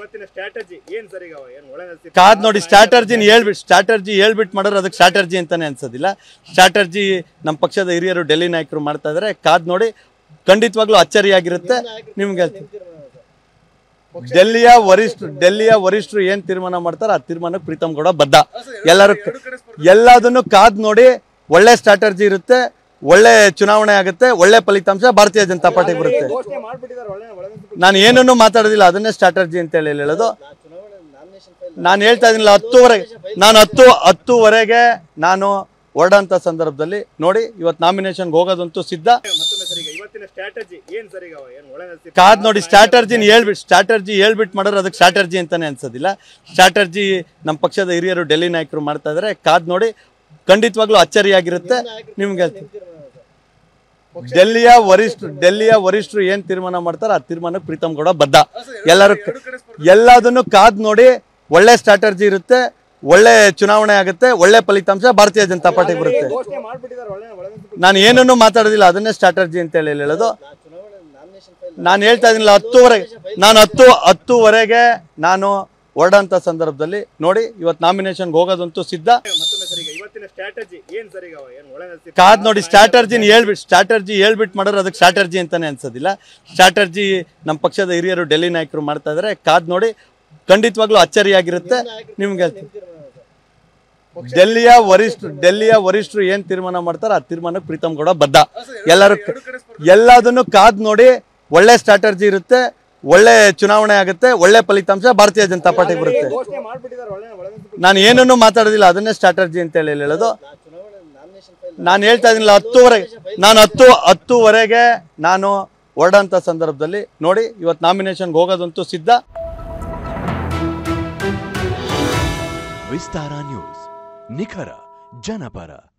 ಇವತ್ತಿನ ಸ್ಟ್ರಾಟಜಿ ಏನ್ ಸರ್ ಈಗ ಏನ್ ಒಳಗೆ ಕಾದ್ ನೋಡಿ ಸ್ಟ್ರಾಟರ್ಜಿನ ಹೇಳ್ಬಿಟ್ಟು ಸ್ಟ್ರಾಟರ್ಜಿ ಹೇಳ್ಬಿಟ್ಟು ಮಾಡಿದ್ರೆ ಅದಕ್ಕೆ ಸ್ಟ್ರಾಟರ್ಜಿ ಅಂತಾನೆ ಅನ್ಸೋದಿಲ್ಲ ಸ್ಟ್ರಾಟರ್ಜಿ ನಮ್ಮ ಪಕ್ಷದ ಹಿರಿಯರು ಡೆಲ್ಲಿ ನಾಯಕರು ಮಾಡ್ತಾ ಇದಾರೆ ಕಾದ್ ನೋಡಿ ಖಂಡಿತವಾಗ್ಲೂ ಅಚ್ಚರಿಯಾಗಿರುತ್ತೆ ನಿಮ್ಗೆ ಡೆಲ್ಲಿಯ ವರಿಷ್ಠ ಡೆಲ್ಲಿಯ ವರಿಷ್ಠರು ಏನ್ ತೀರ್ಮಾನ ಮಾಡ್ತಾರೆ ಆ ತೀರ್ಮಾನಕ್ಕೆ ಪ್ರೀತಮ್ ಗೌಡ ಬದ್ಧ ಎಲ್ಲರೂ ಎಲ್ಲದನ್ನು ಕಾದ್ ನೋಡಿ ಒಳ್ಳೆ ಸ್ಟ್ರಾಟರ್ಜಿ ಇರುತ್ತೆ ಒಳ್ಳೆ ಚುನಾವಣೆ ಆಗುತ್ತೆ ಒಳ್ಳೆ ಫಲಿತಾಂಶ ಭಾರತೀಯ ಜನತಾ ಪಾರ್ಟಿಗೆ ಬರುತ್ತೆ ಘೋಷಣೆ ಮಾಡ್ಬಿಟ್ಟಿದ್ದಾರೆ ಒಳ್ಳೆ ಒಳಗೆ ನಾನು ಏನನ್ನೂ ಮಾತಾಡೋದಿಲ್ಲ ಅದನ್ನೇ ಸ್ಟ್ರಾಟರ್ಜಿ ಅಂತ ಹೇಳಿ ಹೇಳೋದು ನಾನು ಹೇಳ್ತಾ ಇದೀನಿಲ್ಲ ಹತ್ತುವರೆಗೆ ನಾನು ಹತ್ತು ಹತ್ತುವರೆಗೆ ನಾನು ಹೊರಡಂತ ಸಂದರ್ಭದಲ್ಲಿ ನೋಡಿ ಇವತ್ತು ನಾಮಿನೇಷನ್ಗೆ ಹೋಗೋದಂತೂ ಸಿದ್ಧ ಮತ್ತೊಮ್ಮೆ ಸರ್ ಈಗ ಇವತ್ತಿನ ಸ್ಟ್ರಾಟಜಿ ಏನ್ ಸರ್ ಈಗ ಏನ್ ಒಳಗೆ ಕಾದ್ ನೋಡಿ ಸ್ಟ್ರಾಟರ್ಜಿನ ಹೇಳ್ಬಿಟ್ಟು ಸ್ಟ್ರಾಟರ್ಜಿ ಹೇಳ್ಬಿಟ್ಟು ಮಾಡಿದ್ರೆ ಅದಕ್ಕೆ ಸ್ಟ್ರಾಟರ್ಜಿ ಅಂತಾನೆ ಅನ್ಸೋದಿಲ್ಲ ಸ್ಟ್ರಾಟರ್ಜಿ ನಮ್ಮ ಪಕ್ಷದ ಹಿರಿಯರು ಡೆಲ್ಲಿ ನಾಯಕರು ಮಾಡ್ತಾ ಇದಾರೆ ಕಾದ್ ನೋಡಿ ಖಂಡಿತವಾಗ್ಲೂ ಅಚ್ಚರಿಯಾಗಿರುತ್ತೆ ನಿಮ್ಗೆ ಡೆಲ್ಲಿಯ ವರಿಷ್ಠ ಡೆಲ್ಲಿಯ ವರಿಷ್ಠರು ಏನ್ ತೀರ್ಮಾನ ಮಾಡ್ತಾರೆ ಆ ತೀರ್ಮಾನಕ್ಕೆ ಪ್ರೀತಮ್ ಗೌಡ ಬದ್ಧ ಎಲ್ಲರೂ ಎಲ್ಲದನ್ನು ಕಾದ್ ನೋಡಿ ಒಳ್ಳೆ ಸ್ಟ್ರಾಟರ್ಜಿ ಇರುತ್ತೆ ಒಳ್ಳೆ ಚುನಾವಣೆ ಆಗುತ್ತೆ ಒಳ್ಳೆ ಫಲಿತಾಂಶ ಭಾರತೀಯ ಜನತಾ ಪಾರ್ಟಿಗೆ ಬರುತ್ತೆ ಘೋಷಣೆ ಮಾಡ್ಬಿಟ್ಟಿದ್ದಾರೆ ಒಳ್ಳೆ ಒಳಗೆ ನಾನು ಏನನ್ನೂ ಮಾತಾಡೋದಿಲ್ಲ ಅದನ್ನೇ ಸ್ಟ್ರಾಟರ್ಜಿ ಅಂತ ಹೇಳಿ ಹೇಳೋದು ನಾನು ಹೇಳ್ತಾ ಇದೀನಿಲ್ಲ ಹತ್ತುವರೆಗೆ ನಾನು ಹತ್ತು ಹತ್ತುವರೆಗೆ ನಾನು ಹೊರಡಂತ ಸಂದರ್ಭದಲ್ಲಿ ನೋಡಿ ಇವತ್ತು ನಾಮಿನೇಷನ್ಗೆ ಹೋಗೋದಂತೂ ಸಿದ್ಧ ಮತ್ತೊಮ್ಮೆ ಸರ್ ಈಗ ಇವತ್ತಿನ ಸ್ಟ್ರಾಟಜಿ ಏನ್ ಸರ್ ಈಗ ಏನ್ ಒಳಗೆ ಕಾದ್ ನೋಡಿ ಸ್ಟ್ರಾಟರ್ಜಿನ ಹೇಳ್ಬಿಟ್ಟು ಸ್ಟ್ರಾಟರ್ಜಿ ಹೇಳ್ಬಿಟ್ಟು ಮಾಡಿದ್ರೆ ಅದಕ್ಕೆ ಸ್ಟ್ರಾಟರ್ಜಿ ಅಂತಾನೆ ಅನ್ಸೋದಿಲ್ಲ ಸ್ಟ್ರಾಟರ್ಜಿ ನಮ್ಮ ಪಕ್ಷದ ಹಿರಿಯರು ಡೆಲ್ಲಿ ನಾಯಕರು ಮಾಡ್ತಾ ಇದಾರೆ ಕಾದ್ ನೋಡಿ ಖಂಡಿತವಾಗ್ಲೂ ಅಚ್ಚರಿಯಾಗಿರುತ್ತೆ ನಿಮ್ಗೆ ಡೆಲ್ಲಿಯ ವರಿಷ್ಠ ಡೆಲ್ಲಿಯ ವರಿಷ್ಠರು ಏನ್ ತೀರ್ಮಾನ ಮಾಡ್ತಾರೆ ಆ ತೀರ್ಮಾನಕ್ಕೆ ಪ್ರೀತಮ್ ಗೌಡ ಬದ್ಧ ಎಲ್ಲರೂ ಎಲ್ಲದನ್ನು ಕಾದ್ ನೋಡಿ ಒಳ್ಳೆ ಸ್ಟ್ರಾಟರ್ಜಿ ಇರುತ್ತೆ ಒಳ್ಳೆ ಚುನಾವಣೆ ಆಗುತ್ತೆ ಒಳ್ಳೆ ಫಲಿತಾಂಶ ಭಾರತೀಯ ಜನತಾ ಪಾರ್ಟಿಗೆ ಬರುತ್ತೆ ಘೋಷಣೆ ಮಾಡ್ಬಿಟ್ಟಿದ್ದಾರೆ ಒಳ್ಳೆ ಒಳಗೆ ನಾನು ಏನನ್ನೂ ಮಾತಾಡೋದಿಲ್ಲ ಅದನ್ನೇ ಸ್ಟ್ರಾಟರ್ಜಿ ಅಂತ ಹೇಳಿ ಹೇಳೋದು ನಾನು ಹೇಳ್ತಾ ಇದೀನಿಲ್ಲ ಹತ್ತುವರೆಗೆ ನಾನು ಹತ್ತು ಹತ್ತುವರೆಗೆ ನಾನು ಹೊರಡಂತ ಸಂದರ್ಭದಲ್ಲಿ ನೋಡಿ ಇವತ್ತು ನಾಮಿನೇಷನ್ಗೆ ಹೋಗೋದಂತೂ ಸಿದ್ಧ ವಿಸ್ತಾರ ನ್ಯೂಸ್ ನಿಖರ ಜನಪರ